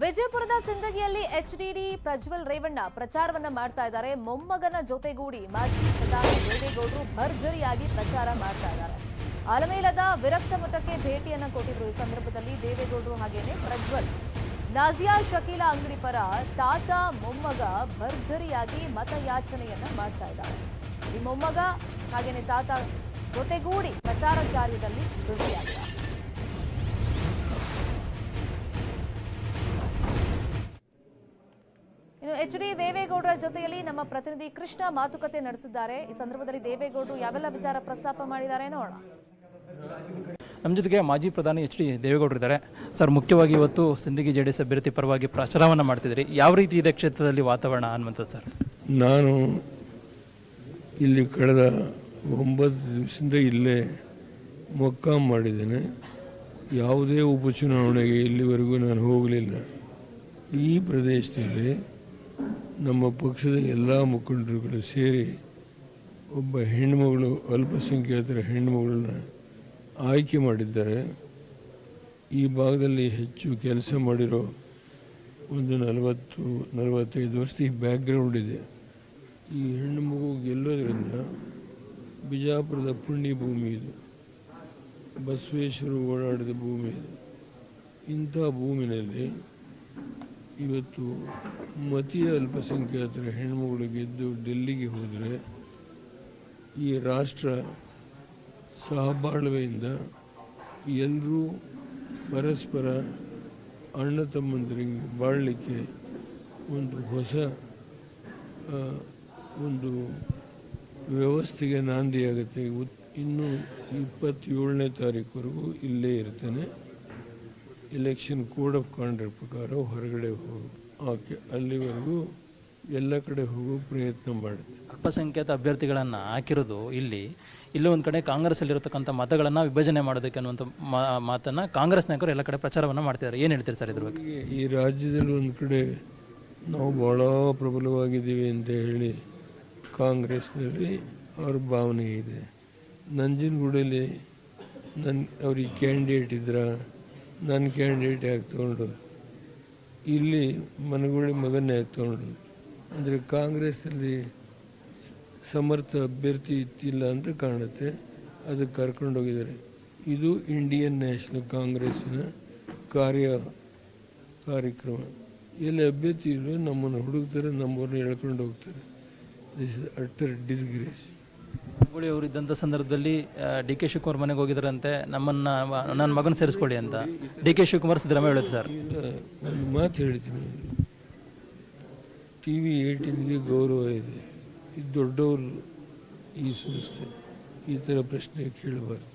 ವಿಜಯಪುರದ ಸಿಂದಗಿಯಲ್ಲಿ ಎಚ್ಡಿಡಿ ಪ್ರಜ್ವಲ್ ರೇವಣ್ಣ ಪ್ರಚಾರವನ್ನ ಮಾಡ್ತಾ ಇದ್ದಾರೆ ಮೊಮ್ಮಗನ ಜೊತೆಗೂಡಿ ಮಾಜಿ ಪ್ರಧಾನಿ ದೇವೇಗೌಡರು ಭರ್ಜರಿಯಾಗಿ ಪ್ರಚಾರ ಮಾಡ್ತಾ ಇದ್ದಾರೆ ಆಲಮೇಲದ ವಿರಕ್ತ ಮಠಕ್ಕೆ ಭೇಟಿಯನ್ನ ಕೊಟ್ಟಿದ್ರು ಈ ಸಂದರ್ಭದಲ್ಲಿ ದೇವೇಗೌಡರು ಹಾಗೇನೆ ಪ್ರಜ್ವಲ್ ನಾಜಿಯಾ ಶಕೀಲಾ ಅಂಗಡಿ ಪರ ತಾತ ಮೊಮ್ಮಗ ಭರ್ಜರಿಯಾಗಿ ಮತಯಾಚನೆಯನ್ನ ಮಾಡ್ತಾ ಇದ್ದಾರೆ ಈ ಮೊಮ್ಮಗ ಹಾಗೇನೆ ತಾತ ಜೊತೆಗೂಡಿ ಪ್ರಚಾರ ಕಾರ್ಯದಲ್ಲಿ ಬ್ಯುಸಿಯಾಗಿದ್ದಾರೆ ಇನ್ನು ಎಚ್ ಡಿ ದೇವೇಗೌಡರ ಜೊತೆಯಲ್ಲಿ ನಮ್ಮ ಪ್ರತಿನಿಧಿ ಕೃಷ್ಣ ಮಾತುಕತೆ ನಡೆಸಿದ್ದಾರೆ ಈ ಸಂದರ್ಭದಲ್ಲಿ ದೇವೇಗೌಡರು ಯಾವೆಲ್ಲ ವಿಚಾರ ಪ್ರಸ್ತಾಪ ಮಾಡಿದ್ದಾರೆ ನೋಡೋಣ ನಮ್ಮ ಜೊತೆಗೆ ಮಾಜಿ ಪ್ರಧಾನಿ ಎಚ್ ಡಿ ದೇವೇಗೌಡರು ಇದ್ದಾರೆ ಸರ್ ಮುಖ್ಯವಾಗಿ ಇವತ್ತು ಸಿಂದಗಿ ಜೆ ಡಿ ಎಸ್ ಅಭ್ಯರ್ಥಿ ಪರವಾಗಿ ಪ್ರಚಾರವನ್ನು ಮಾಡ್ತಿದ್ದೀರಿ ಯಾವ ರೀತಿ ಇದೆ ಕ್ಷೇತ್ರದಲ್ಲಿ ವಾತಾವರಣ ಅನ್ನುವಂಥದ್ದು ಸರ್ ನಾನು ಇಲ್ಲಿ ಕಳೆದ ಒಂಬತ್ತು ದಿವಸದಿಂದ ಇಲ್ಲೇ ಮೊಕ್ಕಾಂ ಮಾಡಿದ್ದೇನೆ ಯಾವುದೇ ಉಪಚುನಾವಣೆಗೆ ಇಲ್ಲಿವರೆಗೂ ನಾನು ಹೋಗಲಿಲ್ಲ ಈ ಪ್ರದೇಶದಲ್ಲಿ ನಮ್ಮ ಪಕ್ಷದ ಎಲ್ಲ ಮುಖಂಡರುಗಳು ಸೇರಿ ಒಬ್ಬ ಹೆಣ್ಣುಮಗಳು ಅಲ್ಪಸಂಖ್ಯಾತರ ಹೆಣ್ಣುಮಗಳನ್ನ ಆಯ್ಕೆ ಮಾಡಿದ್ದಾರೆ ಈ ಭಾಗದಲ್ಲಿ ಹೆಚ್ಚು ಕೆಲಸ ಮಾಡಿರೋ ಒಂದು ನಲವತ್ತು ನಲವತ್ತೈದು ವರ್ಷದ ಬ್ಯಾಕ್ಗ್ರೌಂಡ್ ಇದೆ ಈ ಹೆಣ್ಣು ಮಗು ಗೆಲ್ಲೋದ್ರಿಂದ ಬಿಜಾಪುರದ ಪುಣ್ಯ ಭೂಮಿ ಇದು ಬಸವೇಶ್ವರ ಓಡಾಡಿದ ಭೂಮಿ ಇದು ಇಂಥ ಭೂಮಿನಲ್ಲಿ ಇವತ್ತು ಮತೀಯ ಅಲ್ಪಸಂಖ್ಯಾತರ ಹೆಣ್ಮಗಳು ಗೆದ್ದು ಡೆಲ್ಲಿಗೆ ಹೋದರೆ ಈ ರಾಷ್ಟ್ರ ಸಹಬಾಳ್ವೆಯಿಂದ ಎಲ್ಲರೂ ಪರಸ್ಪರ ಅಣ್ಣ ತಮ್ಮಂದರಿಗೆ ಬಾಳಲಿಕ್ಕೆ ಒಂದು ಹೊಸ ಆ, ಒಂದು ವ್ಯವಸ್ಥೆಗೆ ನಾಂದಿಯಾಗುತ್ತೆ ಉತ್- ಇನ್ನು ಇಪ್ಪತ್ತೇಳನೇ ತಾರೀಕುವರೆಗೂ ಇಲ್ಲೇ ಇರ್ತೇನೆ ಎಲೆಕ್ಷನ್ ಕೋಡ್ ಆಫ್ ಕಾಂಡಕ್ಟ್ ಪ್ರಕಾರ ಹೊರಗಡೆ ಹೋಗಿ ಆಕೆ ಅಲ್ಲಿವರೆಗೂ ಎಲ್ಲ ಕಡೆ ಹೋಗೋ ಪ್ರಯತ್ನ ಮಾಡುತ್ತೆ ಅಲ್ಪಸಂಖ್ಯಾತ ಅಭ್ಯರ್ಥಿಗಳನ್ನು ಹಾಕಿರೋದು ಇಲ್ಲಿ ಇಲ್ಲೂ ಒಂದು ಕಡೆ ಕಾಂಗ್ರೆಸ್ಸಲ್ಲಿರತಕ್ಕಂಥ ಮತಗಳನ್ನು ವಿಭಜನೆ ಮಾಡೋದಕ್ಕೆ ಅನ್ನುವಂಥ ಮಾ- ಮಾತನ್ನು ಕಾಂಗ್ರೆಸ್ ನಾಯಕರು ಎಲ್ಲ ಕಡೆ ಪ್ರಚಾರವನ್ನು ಮಾಡ್ತಿದ್ದಾರೆ ಏನು ಹೇಳ್ತೀರಿ ಸರ್ ಇದ್ರ ಬಗ್ಗೆ ಈ- ಈ ರಾಜ್ಯದಲ್ಲಿ ಒಂದು ಕಡೆ ನಾವು ಭಾಳ ಪ್ರಬಲವಾಗಿದ್ದೀವಿ ಅಂತ ಹೇಳಿ ಕಾಂಗ್ರೆಸ್ನಲ್ಲಿ ಅವ್ರ ಭಾವನೆ ಇದೆ ನಂಜನಗೂಡಲ್ಲಿ ನನ್ನ ಅವ್ರಿಗೆ ಕ್ಯಾಂಡಿಡೇಟ್ ಇದ್ರ ನನ್ನ ಕ್ಯಾಂಡಿಡೇಟ್ ಯಾಕೆ ತೊಗೊಂಡು ಇಲ್ಲಿ ಮನಗುಳಿ ಮಗನ್ನ ಯಾಕೆ ತೊಗೊಂಡು ಅಂದರೆ ಕಾಂಗ್ರೆಸ್ಸಲ್ಲಿ ಸಮರ್ಥ ಅಭ್ಯರ್ಥಿ ಇತ್ತಿಲ್ಲ ಅಂತ ಕಾಣುತ್ತೆ ಅದಕ್ಕೆ ಕರ್ಕೊಂಡೋಗಿದ್ದಾರೆ ಇದು ಇಂಡಿಯನ್ ನ್ಯಾಷನಲ್ ಕಾಂಗ್ರೆಸ್ಸಿನ ಕಾರ್ಯ ಕಾರ್ಯಕ್ರಮ ಎಲ್ಲಿ ಅಭ್ಯರ್ಥಿ ಇಲ್ಲೋ ನಮ್ಮನ್ನು ಹುಡುಕ್ತಾರೆ ನಮ್ಮವ್ರನ್ನ ಎಳ್ಕೊಂಡು ಹೋಗ್ತಾರೆ this is utter disgrace Ganguly ಅವರು ಇದ್ದಂಥ ಸಂದರ್ಭದಲ್ಲಿ ಡಿ ಕೆ ಶಿವಕುಮಾರ್ ಮನೆಗೆ ಹೋಗಿದ್ರಂತೆ ನಮ್ಮನ್ನು ನನ್ನ ಮಗನ ಸೇರಿಸ್ಕೊಳ್ಳಿ ಅಂತ ಡಿ ಕೆ ಶಿವಕುಮಾರ್ ಸಿದ್ದರಾಮಯ್ಯ ಹೇಳಿದ್ರು ಸರ್ ಇಲ್ಲ ಒಂದು ಮಾತು ಹೇಳ್ತೀನಿ ಟಿ ವಿ ಏಯ್ಟೀನ್ಗೆ ಗೌರವ ಇದೆ ಇದು ದೊಡ್ಡವರು ಈ ಸಂಸ್ಥೆ ಈ ಥರ ಪ್ರಶ್ನೆ ಕೇಳಬಾರ್ದು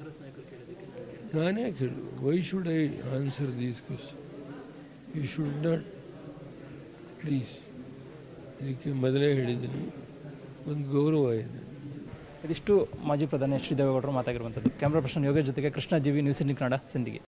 ನಾನೇ ಕೇಳು why should I answer these question you should not please ಇದಕ್ಕೆ ಮೊದಲೇ ಹೇಳಿದ್ದೀನಿ ಒಂದು ಗೌರವ ಇದೆ ಇದಿಷ್ಟು ಮಾಜಿ ಪ್ರಧಾನಿ ಎಚ್ ಡಿ ದೇವೇಗೌಡರು ಮಾತಾಗಿರುವಂಥದ್ದು ಕ್ಯಾಮ್ರಾ ಪರ್ಸನ್ ಯೋಗೇಶ್ ಜೊತೆಗೆ ಕೃಷ್ಣ ಜೀವಿ ನ್ಯೂಸ್ ಇಂಡಿಯನ್ ಕನ್ನಡ ಸಿಂಧಿಗೆ